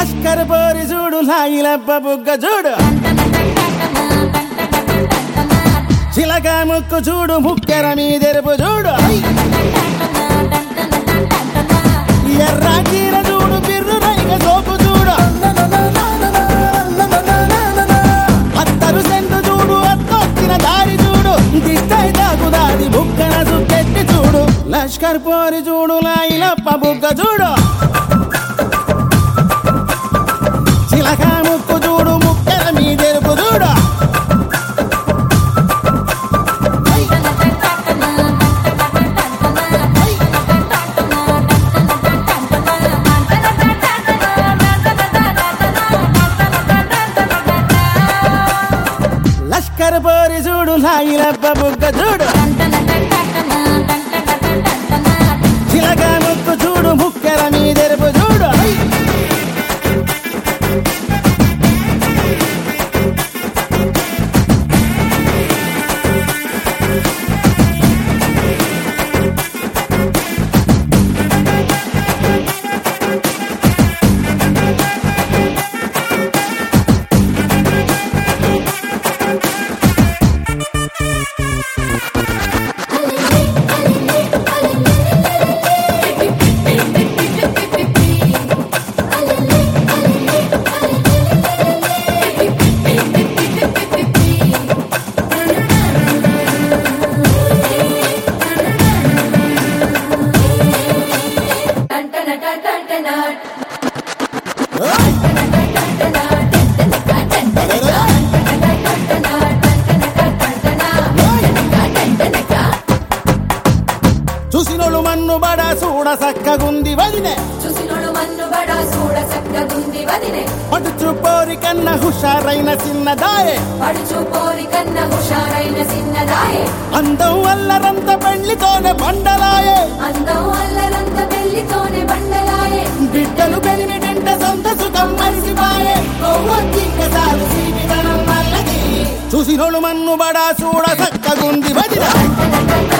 లష్కర్ పోరి చూడు లాగిలబ్బ బుగ్గ చూడు చిలక ముక్కు చూడు ముక్కెర మీదెరుపు చూడు ఎర్ర చీర చూడు బిర్రు రైగ సోపు చూడు అత్తరు సెంటు చూడు అత్తొచ్చిన దారి చూడు దిష్టై తాకుదాది బుక్కన సుక్కెట్టి చూడు లష్కర్ పోరి చూడు లాయిలప్ప బుగ్గ చూడు చిలక ముక్కు చూడు ముక్కెర మీదెరుపు చూడు లష్కర్ పోరి చూడు లాగిలబ్బ బుగ్గ చూడు చిలక ముక్కు చూడు ముక్కెర మీదెరుపు చూడు చూసినోళ్ళు మన్ను బడ చూడ సక్కగుంది వదినే చూసినోడు మన్ను బడా చూడ చక్కగుంది వదినే పడుచు పోరి కన్న హుషారైన చిన్నదాయే పడుచు పోరి కన్న హుషారైన చిన్నదాయే అందం వల్లరంత పెళ్లితోనే బండలాయే అందం అల్లరంత పెళ్లితోనే బండలాయే బిడ్డలు పెరిగినంట సొంత సుఖం మరిసిపాయే కొవ్వొత్తిక్కసారి సీపిదనం వల్లది చూసినోళ్ళు మన్ను బడ చూడ సక్కగుంది వదిన